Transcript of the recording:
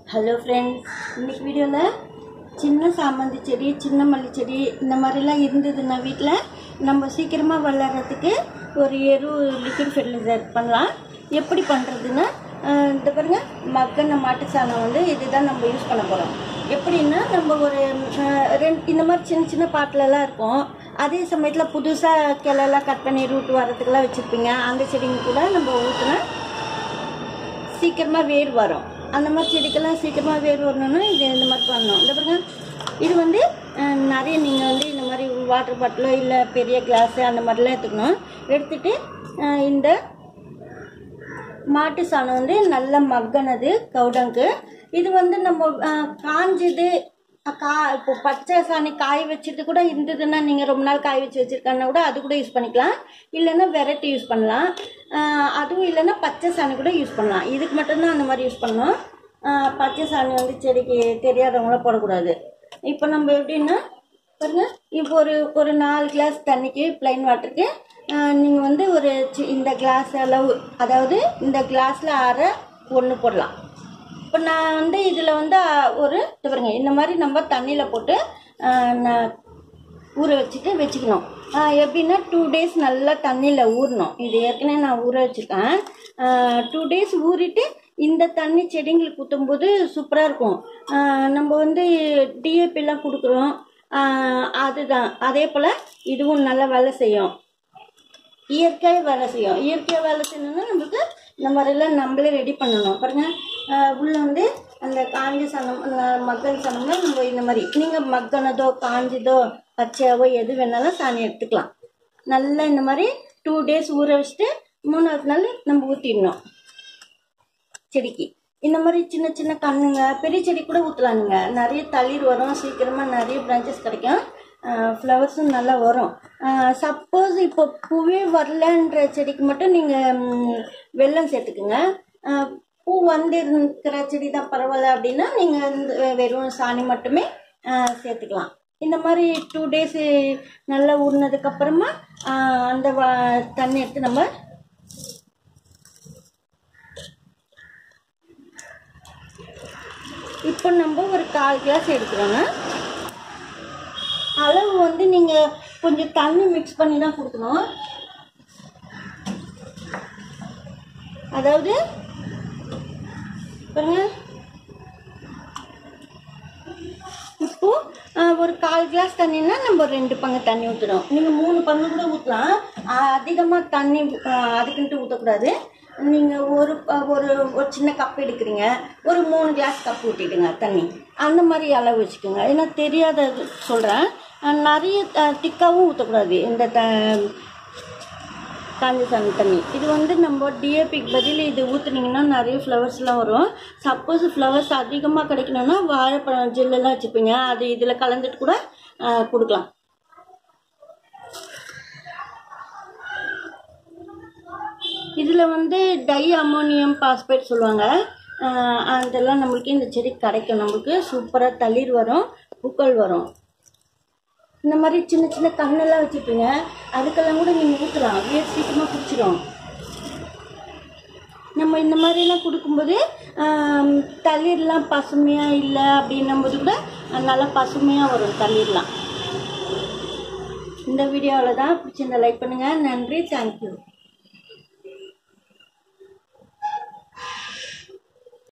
hello friends இன்னைக்கு வீடியோவில் சின்ன சாமந்தி செடி சின்ன மல்லி செடி இந்த மாதிரிலாம் இருந்ததுன்னா வீட்டில் நம்ம சீக்கிரமாக வளர்கிறதுக்கு ஒரு எரு லிக்விட் ஃபெர்டிலைசர் பண்ணலாம் எப்படி பண்ணுறதுன்னா இந்த பாருங்க மக்கன மாட்டு சாணம் வந்து இதுதான் நம்ம யூஸ் பண்ண போகிறோம் எப்படின்னா நம்ம ஒரு அஹ், ரெண்டு இந்த மாதிரி சின்ன சின்ன பாட்டிலலாம் இருக்கும் அதே சமயத்தில் புதுசாக கிளைலாம் கட் பண்ணி ரூட் வரதுக்கெல்லாம் வச்சுருப்பீங்க அந்த செடிங்க கூட நம்ம ஊற்றினா சீக்கிரமாக வேர் வரும் அந்த மாதிரி செடிக்கெல்லாம் சீக்கிரமாக வேர் வரணும்னா இது இந்த மாதிரி பண்ணணும் இந்த பாருங்க இது வந்து அஹ், நிறைய நீங்கள் வந்து இந்த மாதிரி வாட்டர் பாட்டிலோ இல்லை பெரிய கிளாஸு அந்த மாதிரிலாம் எடுத்துக்கணும் எடுத்துட்டு அஹ், இந்த மாட்டு சாணம் வந்து நல்ல மக்கனது கவுடங்கு இது வந்து நம்ம அஹ், காஞ்சது அஹ், கா இப்போ பச்சை சாணி காய வச்சது கூட இருந்ததுன்னா நீங்கள் ரொம்ப நாள் காய வச்சு வச்சுருக்காங்கன்னா கூட அது கூட யூஸ் பண்ணிக்கலாம் இல்லைன்னா வெரைட்டி யூஸ் பண்ணலாம் அஹ், அதுவும் இல்லைன்னா பச்சை சாணி கூட யூஸ் பண்ணலாம் இதுக்கு மட்டும்தான் அந்த மாதிரி யூஸ் பண்ணணும் அஹ், பச்சை சாணி வந்து செடிக்கு தெரியாதவங்களாம் போடக்கூடாது இப்போ நம்ம எப்படின்னா பாருங்க இப்போ ஒரு ஒரு நாலு கிளாஸ் தண்ணிக்கு ப்ளைன் வாட்டருக்கு நீங்கள் வந்து ஒரு சி- இந்த கிளாஸ் அளவு அதாவது இந்த கிளாஸில் அரை ஒன்று போடலாம் இப்போ நான் வந்து இதில் வந்து அஹ், ஒரு இது பாருங்க இந்த மாதிரி நம்ம தண்ணியில் போட்டு அஹ், நான் ஊற வச்சுட்டு வச்சுக்கணும் அஹ், எப்படின்னா டூ டேஸ் நல்லா தண்ணியில் ஊறணும் இது ஏற்கனவே நான் ஊற வச்சுருக்கேன் டூ டேஸ் ஊறிட்டு இந்த தண்ணி செடிங்களுக்கு ஊற்றும்போது சூப்பராக இருக்கும் அஹ், நம்ம வந்து டிஏபிலாம் கொடுக்குறோம் அஹ், அதுதான் அதே போல் இதுவும் நல்லா வேலை செய்யும் இயற்கையாக வேலை செய்யும் இயற்கையாக வேலை செய்யணும்னா நம்மளுக்கு இந்த மாதிரிலாம் நம்மளே ரெடி பண்ணணும் பாருங்க ஆஹ் உள்ள வந்து அந்த காஞ்ச சனம் அந்த மக்கள் சனம்னா நம்ம இந்த மாதிரி நீங்கள் மக்கனதோ காஞ்சதோ பச்சையாவோ எது வேணாலும் சாணி எடுத்துக்கலாம் நல்லா இந்த மாதிரி டூ டேஸ் ஊற வச்சுட்டு மூணாவது நாள் நம்ம ஊற்றிடணும் செடிக்கு இந்த மாதிரி சின்ன சின்ன கண்ணுங்க பெரிய செடி கூட ஊற்றலானுங்க நிறைய தளிர் வரும் சீக்கிரமாக நிறைய பிரான்ச்சஸ் கிடைக்கும் ஃப்ளவர்ஸும் நல்லா வரும் சப்போஸ் இப்போ பூவே வரலன்ற செடிக்கு மட்டும் நீங்கள் வெல்லம் சேர்த்துக்குங்க ஆஹ் பூ வந்து இருக்கிற செடி தான் பரவாயில்ல அப்படின்னா நீங்கள் இந்த வெறும் சாணி மட்டுமே ஆஹ் சேர்த்துக்கலாம் இந்த மாதிரி டூ டேஸு நல்லா ஊறினதுக்கப்புறமா அந்த வ- தண்ணி எடுத்து நம்ம இப்போ நம்ம ஒரு கால் கிளாஸ் எடுக்கிறோங்க அளவு வந்து நீங்கள் கொஞ்சம் தண்ணி மிக்ஸ் பண்ணி தான் கொடுக்கணும் அதாவது பாருங்க இப்போ ஆஹ், ஒரு கால் கிளாஸ் தண்ணின்னா நம்ம ரெண்டு பங்கு தண்ணி ஊற்றணும் நீங்கள் மூணு பங்கு கூட ஊற்றலாம் அதிகமாக தண்ணி ஆஹ், அதுக்குன்ட்டு ஊற்றக்கூடாது நீங்கள் ஒரு ப- ஒரு ஒரு சின்ன கப் எடுக்கிறீங்க ஒரு மூணு கிளாஸ் கப் ஊற்றிடுங்க தண்ணி அந்த மாதிரி அளவு வச்சுக்கோங்க ஏன்னா தெரியாதது சொல்கிறேன் நிறைய திக்காகவும் ஊற்றக்கூடாது இந்த த காஞ்ச சாணி தண்ணி இது வந்து நம்ம டிஏபிக்கு பதில் இது ஊற்றுனீங்கன்னா நிறைய ஃப்ளவர்ஸ்லாம் வரும் சப்போஸ் ஃப்ளவர்ஸ் அதிகமாக கிடைக்கணும்னா வாழைப்பழம் ஜெல்லெல்லாம் வச்சுப்பீங்க அது இதில் கலந்துட்டு கூட ஆ, கொடுக்கலாம் இதில் வந்து டை அமோனியம் பாஸ்பேட் சொல்லுவாங்க ஆ, அதெல்லாம் நம்மளுக்கு இந்த செடி கிடைக்கும் நம்மளுக்கு சூப்பராக தளிர் வரும் பூக்கள் வரும் இந்த மாதிரி சின்ன சின்ன கண்ணெல்லாம் வச்சுருப்பீங்க அதுக்கெல்லாம் கூட நீங்கள் ஊற்றலாம் வேர் சீக்கிரமாக பிடிச்சிரும் நம்ம இந்த மாதிரிலாம் கொடுக்கும்போது ஆம், தளிர்லாம் பசுமையாக இல்லை அப்படின்னும் போது கூட நல்லா பசுமையாக வரும் தளிர்லாம் இந்த வீடியோவில் தான் பிடிச்சிருந்தா லைக் பண்ணுங்கள் நன்றி தேங்க்யூ